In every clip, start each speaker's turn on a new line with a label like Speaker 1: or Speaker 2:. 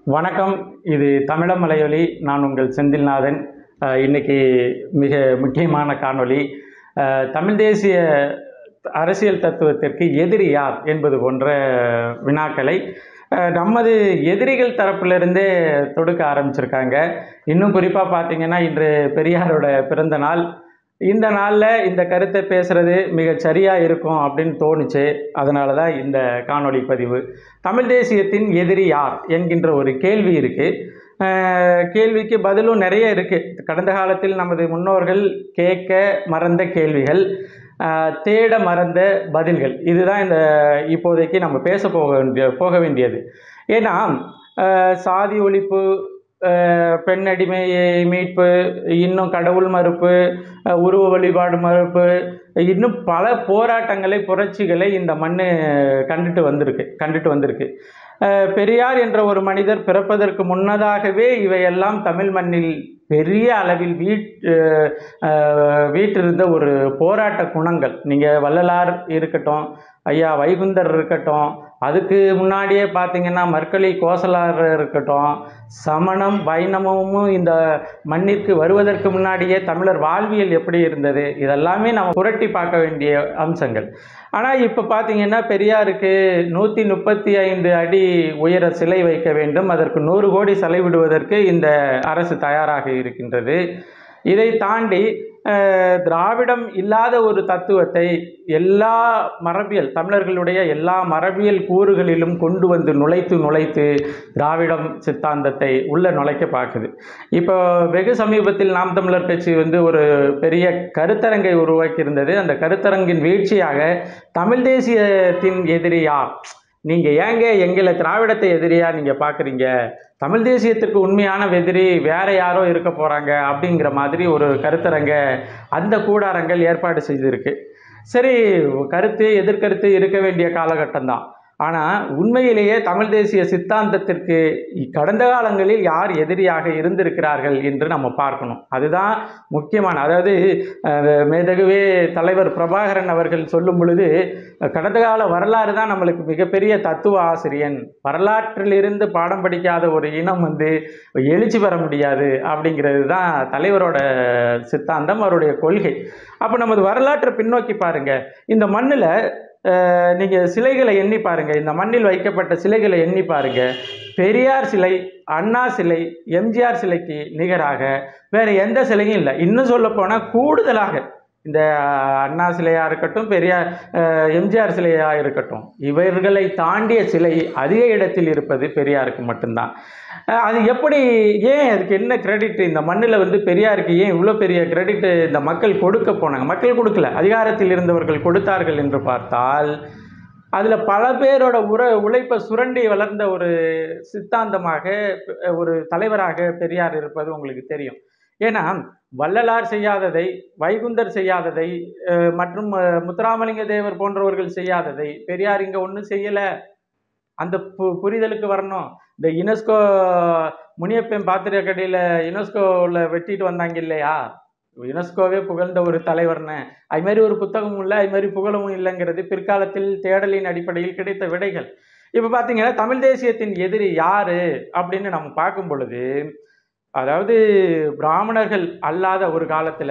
Speaker 1: வணக்கம் இது தமிழம் மலையொலி நான் உங்கள் செந்தில்நாதன் அஹ், இன்னைக்கு மிக முக்கியமான காணொளி அஹ், தமிழ் தேசிய அரசியல் தத்துவத்திற்கு எதிரி யார் என்பது போன்ற வினாக்களை அஹ், நமது எதிரிகள் தரப்பிலிருந்தே தொடுக்க ஆரம்பிச்சிருக்காங்க இன்னும் குறிப்பாக பார்த்தீங்கன்னா இன்று பெரியாரோட பிறந்த நாள் இந்த நாளில் இந்த கருத்தை பேசுகிறது மிக சரியாக இருக்கும் அப்படின்னு தோணுச்சு அதனால தான் இந்த காணொளி பதிவு தமிழ் தேசியத்தின் எதிரி யார் என்கின்ற ஒரு கேள்வி இருக்குது கேள்விக்கு பதிலும் நிறைய இருக்குது கடந்த காலத்தில் நமது முன்னோர்கள் கேட்க மறந்த கேள்விகள் அஹ், தேட மறந்த பதில்கள் இதுதான் இந்த இப்போதைக்கு நம்ம பேச போக வேண்டிய போக வேண்டியது ஏன்னா அஹ், சாதி ஒழிப்பு அஹ், பெண் அடிமையை மீட்பு இன்னும் கடவுள் மறுப்பு அஹ், உருவ வழிபாடு மறுப்பு இன்னும் பல போராட்டங்களை புரட்சிகளை இந்த மண் கண்டுட்டு வந்திருக்கு கண்டுட்டு வந்திருக்கு அஹ், பெரியார் என்ற ஒரு மனிதர் பிறப்பதற்கு முன்னதாகவே இவையெல்லாம் தமிழ் மண்ணில் பெரிய அளவில் வீட் அஹ், அஹ், வீற்றிருந்த ஒரு போராட்ட குணங்கள் நீங்கள் வள்ளலார் இருக்கட்டும் ஐயா வைகுந்தர் இருக்கட்டும் அதுக்கு முன்னாடியே பார்த்தீங்கன்னா மற்களி கோசலார் இருக்கட்டும் சமணம் வைணவமும் இந்த மண்ணிற்கு வருவதற்கு முன்னாடியே தமிழர் வாழ்வியல் எப்படி இருந்தது இதெல்லாமே நம்ம புரட்டி பார்க்க வேண்டிய அம்சங்கள் ஆனால் இப்போ பார்த்தீங்கன்னா பெரியாருக்கு நூற்றி முப்பத்தி ஐந்து அடி உயர சிலை வைக்க வேண்டும் அதற்கு நூறு கோடி செலவிடுவதற்கு இந்த அரசு தயாராக இருக்கின்றது இதை தாண்டி அஹ், திராவிடம் இல்லாத ஒரு தத்துவத்தை எல்லா மரபியல் தமிழர்களுடைய எல்லா மரபியல் கூறுகளிலும் கொண்டு வந்து நுழைத்து நுழைத்து திராவிடம் சித்தாந்தத்தை உள்ள நுழைக்க பார்க்குது இப்போ வெகு சமீபத்தில் நாம் தமிழர் கட்சி வந்து ஒரு பெரிய கருத்தரங்கை உருவாக்கி இருந்தது அந்த கருத்தரங்கின் வீழ்ச்சியாக தமிழ் தேசியத்தின் எதிரி யார் நீங்கள் ஏங்க எங்களை திராவிடத்தை எதிரியா நீங்கள் பார்க்குறீங்க தமிழ் தேசியத்திற்கு உண்மையான எதிரி வேற யாரோ இருக்க போகிறாங்க அப்படிங்கிற மாதிரி ஒரு கருத்தரங்க அந்த கூடாரங்கள் ஏற்பாடு செய்திருக்கு சரி கருத்து எதிர்கருத்து இருக்க வேண்டிய காலகட்டம் தான் ஆனால் உண்மையிலேயே தமிழ் தேசிய சித்தாந்தத்திற்கு கடந்த காலங்களில் யார் எதிரியாக இருந்திருக்கிறார்கள் என்று நம்ம பார்க்கணும் அதுதான் முக்கியமான அதாவது அஹ், மேதகுவே தலைவர் பிரபாகரன் அவர்கள் சொல்லும் பொழுது கடந்த கால வரலாறு தான் நம்மளுக்கு மிகப்பெரிய தத்துவ ஆசிரியன் வரலாற்றிலிருந்து பாடம் படிக்காத ஒரு இனம் வந்து எழுச்சி பெற முடியாது அப்படிங்கிறது தான் தலைவரோட சித்தாந்தம் அவருடைய கொள்கை அப்போ நமது வரலாற்றை பின்னோக்கி பாருங்க இந்த மண்ணில் நீங்கள் சிலைகளை எண்ணி பாருங்க இந்த மண்ணில் வைக்கப்பட்ட சிலைகளை எண்ணி பாருங்க பெரியார் சிலை அண்ணா சிலை எம்ஜிஆர் சிலைக்கு நிகராக வேற எந்த சிலையும் இல்லை இன்னும் சொல்ல போனால் கூடுதலாக இந்த அண்ணா சிலையாக இருக்கட்டும் பெரியார் அஹ், எம்ஜிஆர் சிலையாக இருக்கட்டும் இவர்களை தாண்டிய சிலை அதிக இடத்தில் இருப்பது பெரியாருக்கு மட்டும்தான் அஹ், அது எப்படி ஏன் அதுக்கு என்ன கிரெடிட் இந்த மண்ணில் வந்து பெரியாருக்கு ஏன் இவ்வளோ பெரிய கிரெடிட் இந்த மக்கள் கொடுக்க போனாங்க மக்கள் கொடுக்கல அதிகாரத்தில் இருந்தவர்கள் கொடுத்தார்கள் என்று பார்த்தால் அதில் பல பேரோட உர உழைப்பை சுரண்டி வளர்ந்த ஒரு சித்தாந்தமாக அஹ், ஒரு தலைவராக பெரியார் இருப்பது உங்களுக்கு தெரியும் ஏன்னா வள்ளலார் செய்யாததை வைகுந்தர் செய்யாததை அஹ், மற்றும் அஹ், முத்துராமலிங்க தேவர் போன்றவர்கள் செய்யாததை பெரியார் இங்கே ஒன்றும் செய்யலை அந்த பு புரிதலுக்கு வரணும் இந்த யுனெஸ்கோ முனியப்பன் பாத்திரக்கடையில் யுனெஸ்கோவில் வெட்டிட்டு வந்தாங்க இல்லையா யுனெஸ்கோவே புகழ்ந்த ஒரு தலைவர்னு அது மாதிரி ஒரு புத்தகமும் இல்லை அது மாதிரி புகழவும் இல்லைங்கிறது பிற்காலத்தில் தேடலின் அடிப்படையில் கிடைத்த விடைகள் இப்போ பார்த்தீங்கன்னா தமிழ் தேசியத்தின் எதிரி யாரு அப்படின்னு நம்ம பார்க்கும் பொழுது அதாவது பிராமணர்கள் அல்லாத ஒரு காலத்தில்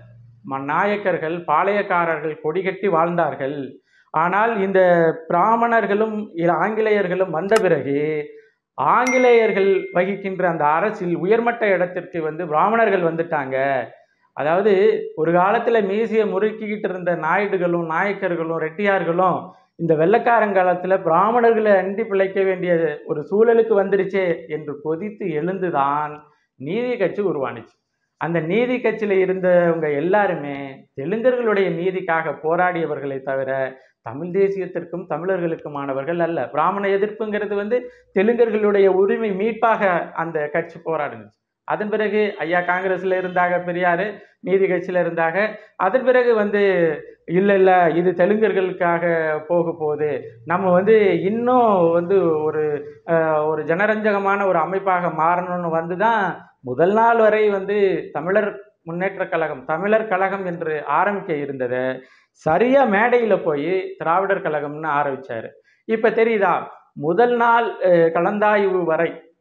Speaker 1: நாயக்கர்கள் பாளையக்காரர்கள் கொடிகட்டி வாழ்ந்தார்கள் ஆனால் இந்த பிராமணர்களும் இ- ஆங்கிலேயர்களும் வந்த பிறகு ஆங்கிலேயர்கள் வகிக்கின்ற அந்த அரசில் உயர்மட்ட இடத்திற்கு வந்து பிராமணர்கள் வந்துட்டாங்க அதாவது ஒரு காலத்தில் மீசியை முறுக்கிக்கிட்டு இருந்த நாயுடுகளும் நாயக்கர்களும் ரெட்டியார்களும் இந்த வெள்ளக்காரங்காலத்தில் பிராமணர்களை அண்டி பிழைக்க வேண்டிய ஒரு சூழலுக்கு வந்துருச்சே என்று கொதித்து எழுந்துதான் நீதி கட்சி உருவானுச்சு அந்த நீதி கட்சியில் இருந்தவங்க எல்லாருமே தெலுங்கர்களுடைய நீதிக்காக போராடியவர்களை தவிர தமிழ் தேசியத்திற்கும் தமிழர்களுக்குமானவர்கள் அல்ல பிராமண எதிர்ப்புங்கிறது வந்து தெலுங்கர்களுடைய உரிமை மீட்பாக அந்த கட்சி போராடினுச்சு அதன் பிறகு ஐயா காங்கிரஸில் இருந்தாங்க பெரியார் நீதி கட்சியில் இருந்தாங்க அதன் பிறகு வந்து இல்லை இல்லை இது தெலுங்கர்களுக்காக போக போகுது நம்ம வந்து இன்னும் வந்து ஒரு அஹ், ஒரு ஜனரஞ்சகமான ஒரு அமைப்பாக மாறணும்னு வந்து தான் முதல் நாள் வரை வந்து தமிழர் முன்னேற்றக் கழகம் தமிழர் கழகம் என்று ஆரம்பிக்க இருந்ததை சரியாக மேடையில் போய் திராவிடர் கழகம்னு ஆரம்பிச்சாரு இப்போ தெரியுதா முதல் நாள் அஹ், கலந்தாய்வு வரை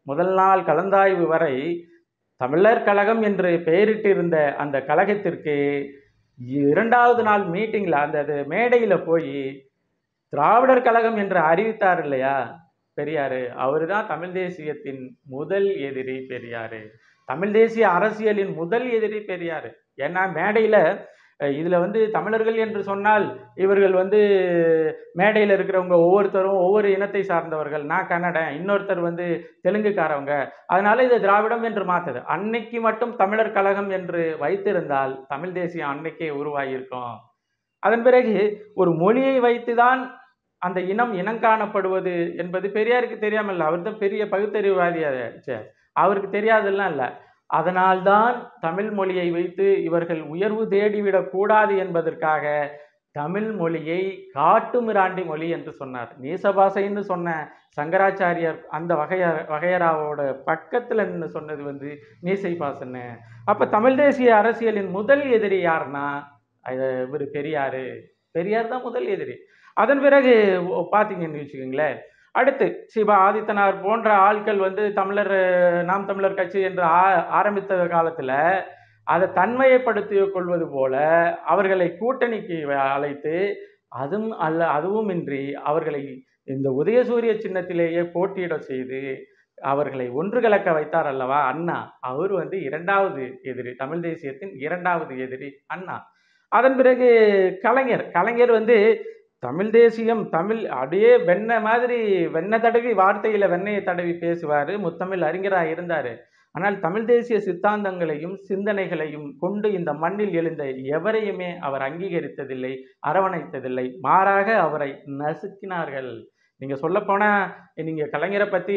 Speaker 1: முதல் நாள் கலந்தாய்வு வரை தமிழர் கழகம் என்று பெயரிட்டிருந்த அந்த கழகத்திற்கு இரண்டாவது நாள் மீட்டிங்கில் அந்த அது மேடையில் போய் திராவிடர் கழகம் என்று அறிவித்தார் இல்லையா பெரியாரு அவர் தான் தமிழ் தேசியத்தின் முதல் எதிரி பெரியாரு தமிழ் தேசிய அரசியலின் முதல் எதிரி பெரியாரு ஏன்னா மேடையில் இதில் வந்து தமிழர்கள் என்று சொன்னால் இவர்கள் வந்து மேடையில் இருக்கிறவங்க ஒவ்வொருத்தரும் ஒவ்வொரு இனத்தை சார்ந்தவர்கள் நான் கன்னடன் இன்னொருத்தர் வந்து தெலுங்குக்காரவங்க அதனால இது திராவிடம் என்று மாற்றுது அன்னைக்கு மட்டும் தமிழர் கழகம் என்று வைத்திருந்தால் தமிழ் தேசியம் அன்னைக்கே உருவாகியிருக்கும் அதன் பிறகு ஒரு மொழியை வைத்துதான் அந்த இனம் இனம் காணப்படுவது என்பது பெரியாருக்கு தெரியாமல் அவர் தான் பெரிய பகுத்தறிவாதியாச்சே அவருக்கு தெரியாதெல்லாம் இல்லை அதனால்தான் தமிழ் மொழியை வைத்து இவர்கள் உயர்வு தேடிவிடக் கூடாது என்பதற்காக தமிழ் மொழியை காட்டுமிராண்டி மொழி என்று சொன்னார் நீசபாசைன்னு சொன்ன சங்கராச்சாரியார் அந்த வகைய வகையராவோட பக்கத்தில் நின்று சொன்னது வந்து நீசை பாசன்னு அப்போ தமிழ் தேசிய அரசியலின் முதல் எதிரி யாருன்னா அது இவர் பெரியார் பெரியார் தான் முதல் எதிரி அதன் பிறகு ஒ- பார்த்தீங்கன்னு வச்சுக்கோங்களேன் அடுத்து சிவா ஆதித்தனார் போன்ற ஆட்கள் வந்து தமிழர் அஹ், நாம் தமிழர் கட்சி என்று ஆ- ஆரம்பித்த காலத்தில் அதை தன்மையப்படுத்திக் கொள்வது போல அவர்களை கூட்டணிக்கு வ- அழைத்து அதுவும் அல்ல அதுவுமின்றி அவர்களை இந்த உதயசூரிய சின்னத்திலேயே போட்டியிட செய்து அவர்களை ஒன்று கலக்க வைத்தார் அல்லவா அண்ணா அவர் வந்து இரண்டாவது எதிரி தமிழ் தேசியத்தின் இரண்டாவது எதிரி அண்ணா அதன் பிறகு கலைஞர் கலைஞர் வந்து தமிழ் தேசியம் தமிழ் அப்படியே வெண்ணெய் மாதிரி வெண்ணெய் தடவி வார்த்தையில வெண்ணெயை தடவி பேசுவார் முத்தமிழ் அறிஞராக இருந்தார் ஆனால் தமிழ் தேசிய சித்தாந்தங்களையும் சிந்தனைகளையும் கொண்டு இந்த மண்ணில் எழுந்த எவரையுமே அவர் அங்கீகரித்ததில்லை அரவணைத்ததில்லை மாறாக அவரை நசுக்கினார்கள் நீங்கள் சொல்லப்போனால் நீங்கள் கலைஞரை பற்றி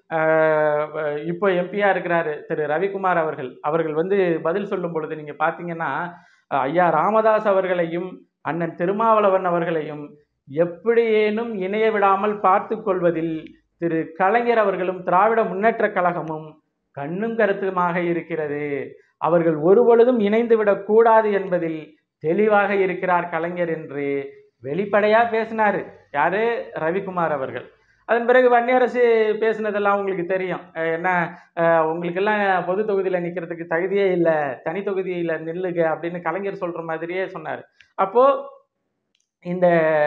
Speaker 1: இப்போ எம்பியா இருக்கிறாரு திரு ரவிக்குமார் அவர்கள் அவர்கள் வந்து பதில் சொல்லும் பொழுது நீங்கள் பார்த்தீங்கன்னா அஹ், ஐயா ராமதாஸ் அவர்களையும் அண்ணன் திருமாவளவன் அவர்களையும் எப்படியேனும் இணைய விடாமல் பார்த்து கொள்வதில் திரு கலைஞர் அவர்களும் திராவிட முன்னேற்றக் கழகமும் கண்ணும் கருத்துமாக இருக்கிறது அவர்கள் ஒருபொழுதும் இணைந்து விடக்கூடாது என்பதில் தெளிவாக இருக்கிறார் கலைஞர் என்று வெளிப்படையா பேசினாரு யாரு ரவிக்குமார் அவர்கள் அதன் பிறகு வன்னியரசு பேசினதெல்லாம் உங்களுக்கு தெரியும் அஹ் என்ன அஹ் உங்களுக்கெல்லாம் பொது தொகுதியில் நிற்கிறதுக்கு தகுதியே இல்லை தனி தொகுதியில் நில்லுக அப்படின்னு கலைஞர் சொல்ற மாதிரியே சொன்னார் அப்போ இந்த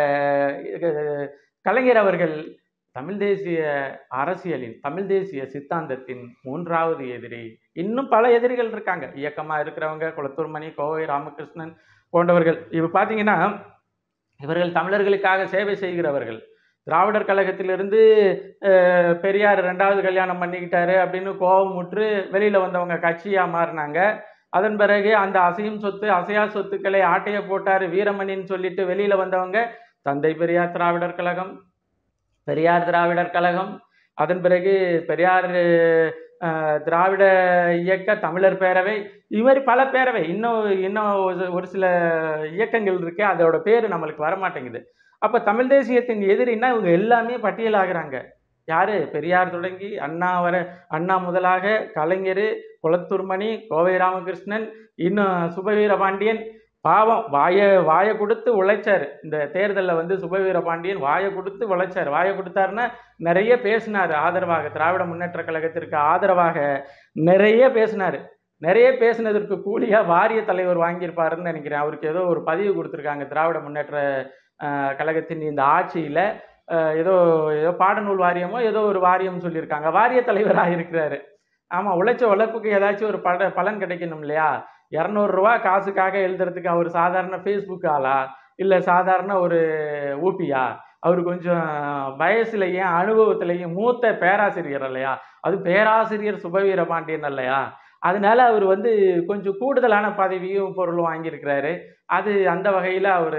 Speaker 1: அஹ், கலைஞர் அவர்கள் தமிழ் தேசிய அரசியலின் தமிழ் தேசிய சித்தாந்தத்தின் மூன்றாவது எதிரி இன்னும் பல எதிரிகள் இருக்காங்க இயக்கமாக இருக்கிறவங்க குளத்தூர்மணி கோவை ராமகிருஷ்ணன் போன்றவர்கள் இப்போ பார்த்தீங்கன்னா இவர்கள் தமிழர்களுக்காக சேவை செய்கிறவர்கள் திராவிடர் கழகத்திலிருந்து அஹ், பெரியார் ரெண்டாவது கல்யாணம் பண்ணிக்கிட்டாரு அப்படின்னு கோபமுற்று வெளியில் வந்தவங்க கட்சியாக மாறினாங்க அதன் பிறகு அந்த அசையும் சொத்து அசையா சொத்துக்களை ஆட்டைய போட்டார் வீரமணின்னு சொல்லிட்டு வெளியில் வந்தவங்க தந்தை பெரியார் திராவிடர் கழகம் பெரியார் திராவிடர் கழகம் அதன் பிறகு பெரியார் அஹ், திராவிட இயக்க தமிழர் பேரவை இது மாதிரி பல பேரவை இன்னும் இன்னும் ஒரு- ஒரு சில இயக்கங்கள் இருக்கு அதோட பேர் நம்மளுக்கு வரமாட்டேங்குது அப்போ தமிழ் தேசியத்தின் எதிரின்னா இவங்க எல்லாமே பட்டியலாகிறாங்க யாரு பெரியார் தொடங்கி அண்ணா வர அண்ணா முதலாக கலைஞர் குளத்தூர்மணி கோவை ராமகிருஷ்ணன் இன்னும் சுபவீர பாண்டியன் பாவம் வாயை வாயை கொடுத்து உழைச்சார் இந்த தேர்தலில் வந்து சுபவீர பாண்டியன் வாயை கொடுத்து உழைச்சார் வாயை கொடுத்தாருன்னா நிறைய பேசினார் ஆதரவாக திராவிட முன்னேற்ற கழகத்திற்கு ஆதரவாக நிறைய பேசினார் நிறைய பேசினதற்கு கூலியா வாரிய தலைவர் வாங்கியிருப்பாருன்னு நினைக்கிறேன் அவருக்கு ஏதோ ஒரு பதிவு கொடுத்துருக்காங்க திராவிட முன்னேற்ற அஹ், கழகத்தின் இந்த ஆட்சியில் ஏதோ ஏதோ பாடநூல் வாரியமோ ஏதோ ஒரு வாரியம் சொல்லியிருக்காங்க வாரிய தலைவராக இருக்கிறாரு ஆமாம் உழைச்ச உழைப்புக்கு ஏதாச்சும் ஒரு பட பலன் கிடைக்கணும் இல்லையா இரநூறுவா காசுக்காக எழுதுறதுக்கு அவர் சாதாரண ஃபேஸ்புக் ஆளா இல்லை சாதாரண ஒரு ஊபியா அவர் கொஞ்சம் வயசுலையும் அனுபவத்திலையும் மூத்த பேராசிரியர் இல்லையா அது பேராசிரியர் சுபவீர பாண்டியன் இல்லையா அதனால அவர் வந்து கொஞ்சம் கூடுதலான பதவியும் பொருளும் வாங்கியிருக்கிறாரு அது அந்த வகையில் அவர்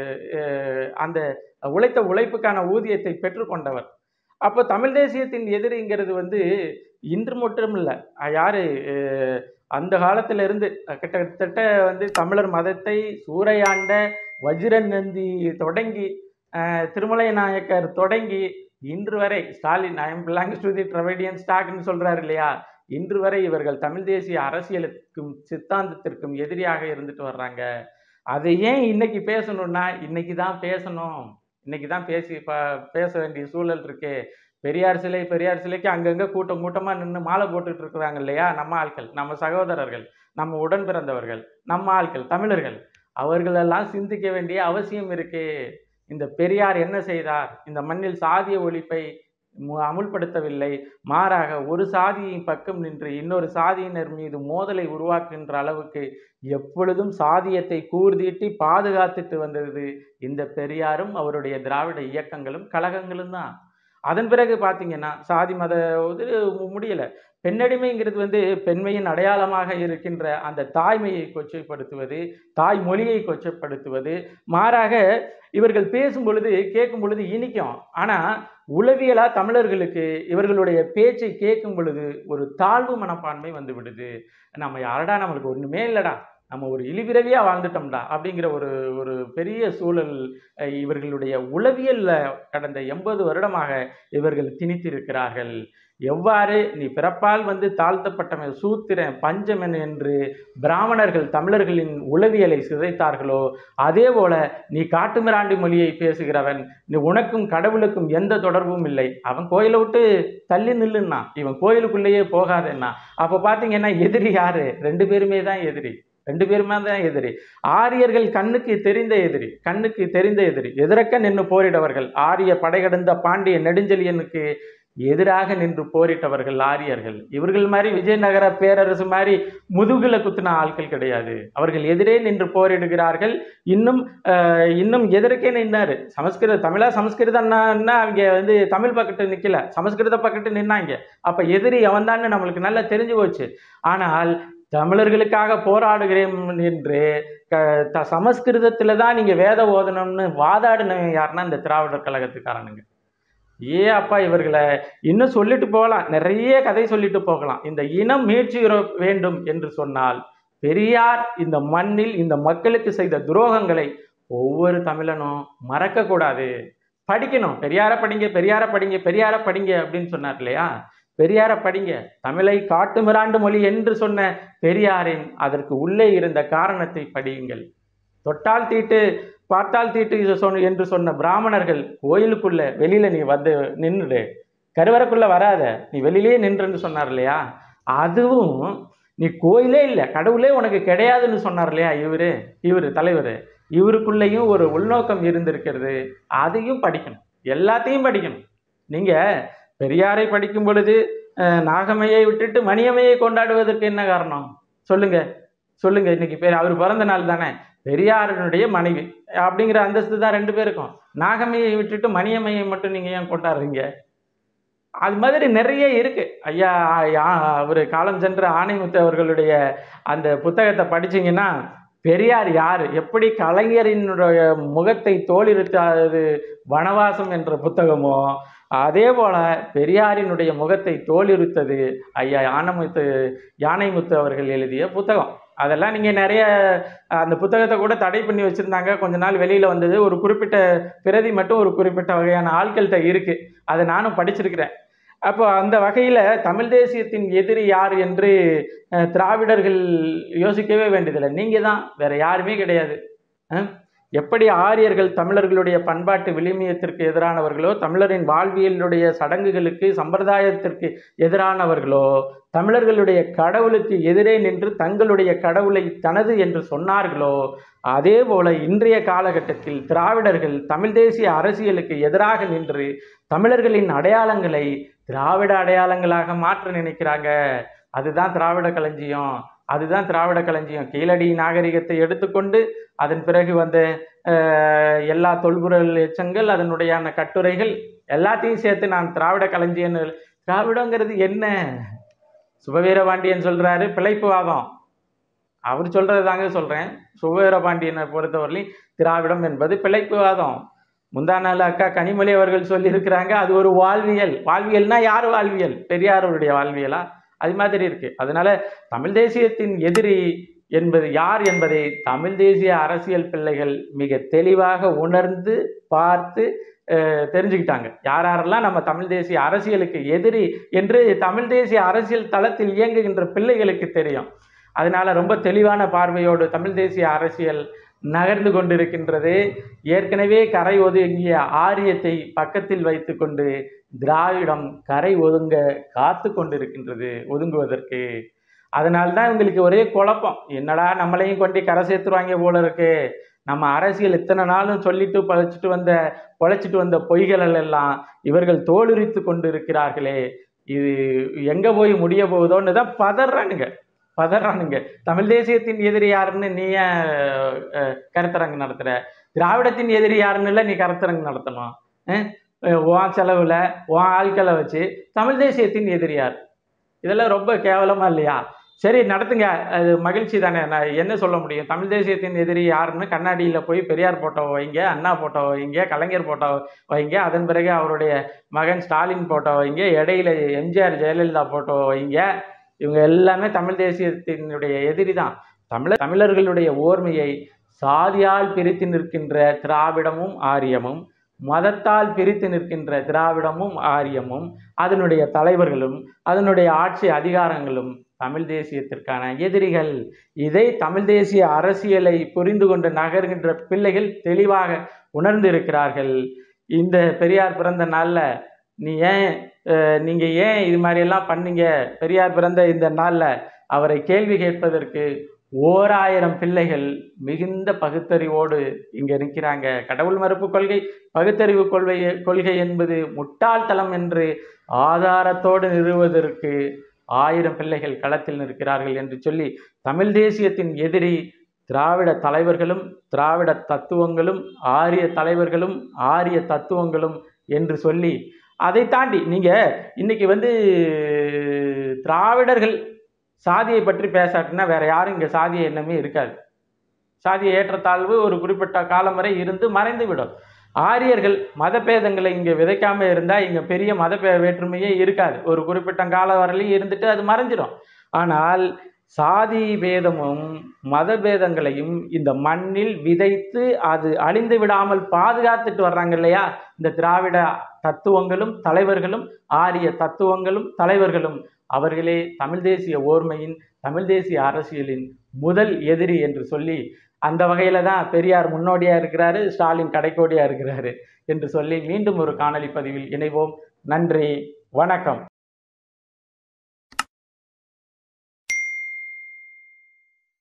Speaker 1: அந்த உழைத்த உழைப்புக்கான ஊதியத்தை பெற்றுக்கொண்டவர் அப்போ தமிழ் தேசியத்தின் எதிரிங்கிறது வந்து இன்று மட்டும் இல்லை யாரு அஹ், அந்த காலத்துல இருந்து அஹ், கிட்டத்தட்ட வந்து தமிழர் மதத்தை சூறையாண்ட வஜ்ரன் நந்தி தொடங்கி அஹ், திருமலை நாயக்கர் தொடங்கி இன்று வரை Stalin I am belongs to the Dravidian ஸ்டாக்னு சொல்றாரு இல்லையா இன்று வரை இவர்கள் தமிழ் தேசிய அரசியலுக்கும் சித்தாந்தத்திற்கும் எதிரியாக இருந்துட்டு வர்றாங்க அதை ஏன் இன்னைக்கு பேசணும்னா இன்னைக்கு தான் பேசணும் இன்னைக்கு தான் பேசி ப பேச வேண்டிய சூழல் இருக்கு பெரியார் சிலை பெரியார் சிலைக்கு அங்கங்கே கூட்டம் கூட்டமாக நின்று மாலை போட்டுட்டு இருக்கிறாங்க இல்லையா நம்ம ஆட்கள் நம்ம சகோதரர்கள் நம்ம உடன் பிறந்தவர்கள் நம்ம ஆட்கள் தமிழர்கள் அவர்களெல்லாம் சிந்திக்க வேண்டிய அவசியம் இருக்கு இந்த பெரியார் என்ன செய்தார் இந்த மண்ணில் சாதிய ஒழிப்பை மு- அமுல்படுத்தவில்லை மாறாக ஒரு சாதியின் பக்கம் நின்று இன்னொரு சாதியினர் மீது மோதலை உருவாக்குகின்ற அளவுக்கு எப்பொழுதும் சாதியத்தை கூர்தீட்டி பாதுகாத்துட்டு வந்தது இந்த பெரியாரும் அவருடைய திராவிட இயக்கங்களும் கழகங்களும் தான் அதன் பிறகு பார்த்தீங்கன்னா சாதி மத இது முடியலை பெண்ணடிமைங்கிறது வந்து பெண்மையின் அடையாளமாக இருக்கின்ற அந்த தாய்மையை கொச்சைப்படுத்துவது தாய் மொழியை கொச்சைப்படுத்துவது மாறாக இவர்கள் பேசும் பொழுது கேட்கும் பொழுது இனிக்கும் ஆனால் உளவியலா தமிழர்களுக்கு இவர்களுடைய பேச்சை கேட்கும் பொழுது ஒரு தாழ்வு மனப்பான்மை வந்து விடுது நம்ம யாரடா நம்மளுக்கு ஒன்றுமே இல்லைடா நம்ம ஒரு இழிபிறவியா வாழ்ந்துட்டோம்டா அப்படிங்கிற ஒரு ஒரு பெரிய சூழல் அஹ், இவர்களுடைய உளவியல்ல கடந்த எண்பது வருடமாக இவர்கள் திணித்திருக்கிறார்கள் எவ்வாறு நீ பிறப்பால் வந்து தாழ்த்தப்பட்டவன் சூத்திரன் பஞ்சமன் என்று பிராமணர்கள் தமிழர்களின் உளவியலை சிதைத்தார்களோ அதே போல நீ காட்டுமிராண்டி மொழியை பேசுகிறவன் நீ உனக்கும் கடவுளுக்கும் எந்த தொடர்பும் இல்லை அவன் கோயிலை விட்டு தள்ளி நில்லுன்னா இவன் கோயிலுக்குள்ளேயே போகாதேன்னா அப்போ பார்த்தீங்கன்னா எதிரி யாரு ரெண்டு பேருமே தான் எதிரி ரெண்டு பேருமே தான் எதிரி ஆரியர்கள் கண்ணுக்கு தெரிந்த எதிரி கண்ணுக்கு தெரிந்த எதிரி எதிரக்க நின்று போரிடவர்கள் ஆரிய படைகடந்த பாண்டிய நெடுஞ்செழியனுக்கு எதிராக நின்று போரிட்டவர்கள் ஆரியர்கள் இவர்கள் மாதிரி விஜயநகர பேரரசு மாதிரி முதுகுல குத்தின ஆட்கள் கிடையாது அவர்கள் எதிரே நின்று போரிடுகிறார்கள் இன்னும் அஹ், இன்னும் எதிர்க்கே நின்னாரு சமஸ்கிருத தமிழா சமஸ்கிருதம்னா அவங்க வந்து தமிழ் பக்கத்து நிக்கல சமஸ்கிருத பக்கத்து நின்னாங்க அப்ப எதிரி அவன்தான்னு நம்மளுக்கு நல்லா தெரிஞ்சு போச்சு ஆனால் தமிழர்களுக்காக போராடுகிறேன் என்று க த சமஸ்கிருதத்தில் தான் நீங்கள் வேத ஓதணும்னு வாதாடினவங்க யாருன்னா இந்த திராவிடர் கழகத்துக்காரனுங்க ஏ அப்பா இவர்களை இன்னும் சொல்லிட்டு போகலாம் நிறைய கதை சொல்லிட்டு போகலாம் இந்த இனம் மீட்சியுற வேண்டும் என்று சொன்னால் பெரியார் இந்த மண்ணில் இந்த மக்களுக்கு செய்த துரோகங்களை ஒவ்வொரு தமிழனும் மறக்கக்கூடாது படிக்கணும் பெரியார படிங்க பெரியார படிங்க பெரியார படிங்க அப்படின்னு சொன்னார் இல்லையா பெரியார படிங்க தமிழை காட்டு மிராண்டு மொழி என்று சொன்ன பெரியாரின் அதற்கு உள்ளே இருந்த காரணத்தை படியுங்கள் தொட்டால் தீட்டு பார்த்தால் தீட்டு இது சொன்ன என்று சொன்ன பிராமணர்கள் கோயிலுக்குள்ள வெளியில நீ வந்து நின்றுடு கருவறைக்குள்ள வராத நீ வெளியிலேயே நின்றுன்னு சொன்னார் இல்லையா அதுவும் நீ கோயிலே இல்லை கடவுளே உனக்கு கிடையாதுன்னு சொன்னார் இல்லையா இவரு இவர் தலைவர் இவருக்குள்ளேயும் ஒரு உள்நோக்கம் இருந்திருக்கிறது அதையும் படிக்கணும் எல்லாத்தையும் படிக்கணும் நீங்க பெரியாரை படிக்கும் பொழுது அஹ், நாகம்மையை விட்டுட்டு மணியம்மையை கொண்டாடுவதற்கு என்ன காரணம் சொல்லுங்க சொல்லுங்க இன்னைக்கு பேர் அவர் பிறந்த நாள் தானே பெரியாரனுடைய மனைவி அப்படிங்கிற அந்தஸ்து தான் ரெண்டு பேருக்கும் நாகம்மையை விட்டுட்டு மணியம்மையை மட்டும் நீங்க ஏன் கொண்டாடுறீங்க அது மாதிரி நிறைய இருக்கு ஐயா அவர் காலம் சென்ற ஆணைமுத்து அவர்களுடைய அந்த புத்தகத்தை படிச்சீங்கன்னா பெரியார் யார் எப்படி கலைஞரினுடைய முகத்தை தோலிருத்தாது வனவாசம் என்ற புத்தகமோ அதே போல பெரியாரினுடைய முகத்தை தோலிருத்தது ஐயா யானமுத்து யானைமுத்து அவர்கள் எழுதிய புத்தகம் அதெல்லாம் நீங்கள் நிறைய அந்த புத்தகத்தை கூட தடை பண்ணி வச்சுருந்தாங்க கொஞ்ச நாள் வெளியில் வந்தது ஒரு குறிப்பிட்ட பிரதி மட்டும் ஒரு குறிப்பிட்ட வகையான ஆட்கள்கிட்ட இருக்குது அதை நானும் படிச்சிருக்கிறேன் அப்போ அந்த வகையில் தமிழ் தேசியத்தின் எதிரி யார் என்று அஹ், திராவிடர்கள் யோசிக்கவே வேண்டியதில்லை நீங்கள் தான் வேற யாருமே கிடையாது அஹ், எப்படி ஆரியர்கள் தமிழர்களுடைய பண்பாட்டு விழுமியத்திற்கு எதிரானவர்களோ தமிழரின் வாழ்வியலுடைய சடங்குகளுக்கு சம்பிரதாயத்திற்கு எதிரானவர்களோ தமிழர்களுடைய கடவுளுக்கு எதிரே நின்று தங்களுடைய கடவுளை தனது என்று சொன்னார்களோ அதே போல இன்றைய காலகட்டத்தில் திராவிடர்கள் தமிழ் தேசிய அரசியலுக்கு எதிராக நின்று தமிழர்களின் அடையாளங்களை திராவிட அடையாளங்களாக மாற்ற நினைக்கிறாங்க அதுதான் திராவிட களஞ்சியம் அதுதான் திராவிட களஞ்சியம் கீழடி நாகரிகத்தை எடுத்துக்கொண்டு அதன் பிறகு வந்த அஹ், எல்லா தொல்பொருள் எச்சங்கள் அதனுடையான கட்டுரைகள் எல்லாத்தையும் சேர்த்து நான் திராவிட களஞ்சியம் திராவிடங்கிறது என்ன சுபவீரபாண்டியன் சொல்றாரு பிழைப்புவாதம் அவர் சொல்றது தாங்க சொல்றேன் சுபவீரபாண்டியனை பொறுத்தவரையிலும் திராவிடம் என்பது பிழைப்புவாதம் முந்தா நாள் அக்கா கனிமொழி அவர்கள் சொல்லியிருக்கிறாங்க அது ஒரு வாழ்வியல் வாழ்வியல்னா யார் வாழ்வியல் பெரியாருடைய வாழ்வியலா அது மாதிரி இருக்கு அதனால தமிழ் தேசியத்தின் எதிரி என்பது யார் என்பதை தமிழ் தேசிய அரசியல் பிள்ளைகள் மிக தெளிவாக உணர்ந்து பார்த்து அஹ், தெரிஞ்சுக்கிட்டாங்க யார் யாரெல்லாம் நம்ம தமிழ் தேசிய அரசியலுக்கு எதிரி என்று தமிழ் தேசிய அரசியல் தளத்தில் இயங்குகின்ற பிள்ளைகளுக்கு தெரியும் அதனால ரொம்ப தெளிவான பார்வையோடு தமிழ் தேசிய அரசியல் நகர்ந்து கொண்டிருக்கின்றது ஏற்கனவே கரை ஒதுங்கிய ஆரியத்தை பக்கத்தில் வைத்துக்கொண்டு திராவிடம் கரை ஒதுங்க காத்து கொண்டிருக்கின்றது ஒதுங்குவதற்கு அதனால்தான் இவங்களுக்கு ஒரே குழப்பம் என்னடா நம்மளையும் கொண்டு கரை சேர்த்துருவாங்க போல இருக்கு நம்ம அரசியல் இத்தனை நாளும் சொல்லிட்டு பழச்சிட்டு வந்த பொழைச்சிட்டு வந்த பொய்கள் எல்லாம் இவர்கள் தோலுரித்து கொண்டு இருக்கிறார்களே இது எங்க போய் முடிய போகுதோன்னு தான் பதறானுங்க பதறானுங்க தமிழ் தேசியத்தின் எதிரி யாருன்னு நீ ஏன் அஹ், கருத்தரங்கு நடத்துற திராவிடத்தின் எதிரி யாருன்னு இல்லை நீ கருத்தரங்கு நடத்தணும் அஹ், உன் செலவில் உன் ஆட்களை வச்சு தமிழ் தேசியத்தின் எதிரி யார் இதெல்லாம் ரொம்ப கேவலமா இல்லையா சரி நடத்துங்க அது மகிழ்ச்சி தானே நான் என்ன சொல்ல முடியும் தமிழ் தேசியத்தின் எதிரி யாருன்னு கண்ணாடியில் போய் பெரியார் போட்டோ வைங்க அண்ணா போட்டோ வைங்க கலைஞர் போட்டோ வைங்க அதன் பிறகு அவருடைய மகன் ஸ்டாலின் போட்டோ வைங்க இடையில எம்ஜிஆர் ஜெயலலிதா போட்டோ வைங்க இவங்க எல்லாமே தமிழ் தேசியத்தினுடைய எதிரி தான் தமிழர் தமிழர்களுடைய ஓர்மையை சாதியால் பிரித்து நிற்கின்ற திராவிடமும் ஆரியமும் மதத்தால் பிரித்து நிற்கின்ற திராவிடமும் ஆரியமும் அதனுடைய தலைவர்களும் அதனுடைய ஆட்சி அதிகாரங்களும் தமிழ் தேசியத்திற்கான எதிரிகள் இதை தமிழ் தேசிய அரசியலை புரிந்து கொண்டு நகர்கின்ற பிள்ளைகள் தெளிவாக உணர்ந்திருக்கிறார்கள் இந்த பெரியார் பிறந்த நாளில் நீ ஏன் அஹ், நீங்க ஏன் இது மாதிரி எல்லாம் பண்ணீங்க பெரியார் பிறந்த இந்த நாளில் அவரை கேள்வி கேட்பதற்கு ஓர் ஆயிரம் பிள்ளைகள் மிகுந்த பகுத்தறிவோடு இங்க நிற்கிறாங்க கடவுள் மறுப்பு கொள்கை பகுத்தறிவு கொள்கை கொள்கை என்பது முட்டாள்தனம் என்று ஆதாரத்தோடு நிறுவுவதற்கு ஆயிரம் பிள்ளைகள் களத்தில் நிற்கிறார்கள் என்று சொல்லி தமிழ் தேசியத்தின் எதிரி திராவிட தலைவர்களும் திராவிட தத்துவங்களும் ஆரிய தலைவர்களும் ஆரிய தத்துவங்களும் என்று சொல்லி அதை தாண்டி நீங்க இன்னைக்கு வந்து திராவிடர்கள் சாதியை பற்றி பேசாட்டினா வேற யாரும் இங்க சாதிய எண்ணமே இருக்காது சாதிய ஏற்றத்தாழ்வு ஒரு குறிப்பிட்ட காலம் வரை இருந்து மறைந்து விடும் ஆரியர்கள் மதபேதங்களை இங்க விதைக்காம இருந்தா இங்க பெரிய மத பே- வேற்றுமையே இருக்காது ஒரு குறிப்பிட்ட காலம் வரையிலும் இருந்துட்டு அது மறைஞ்சிடும் ஆனால் சாதி பேதமும் மதபேதங்களையும் இந்த மண்ணில் விதைத்து அது அழிந்து விடாமல் பாதுகாத்துட்டு வர்றாங்க இல்லையா இந்த திராவிட தத்துவங்களும் தலைவர்களும் ஆரிய தத்துவங்களும் தலைவர்களும் அவர்களே தமிழ் தேசிய ஓர்மையின் தமிழ் தேசிய அரசியலின் முதல் எதிரி என்று சொல்லி அந்த வகையில தான் பெரியார் முன்னோடியா இருக்கிறாரு ஸ்டாலின் கடைக்கோடியா இருக்கிறாரு என்று சொல்லி மீண்டும் ஒரு காணொளி பதிவில் இணைவோம் நன்றி வணக்கம்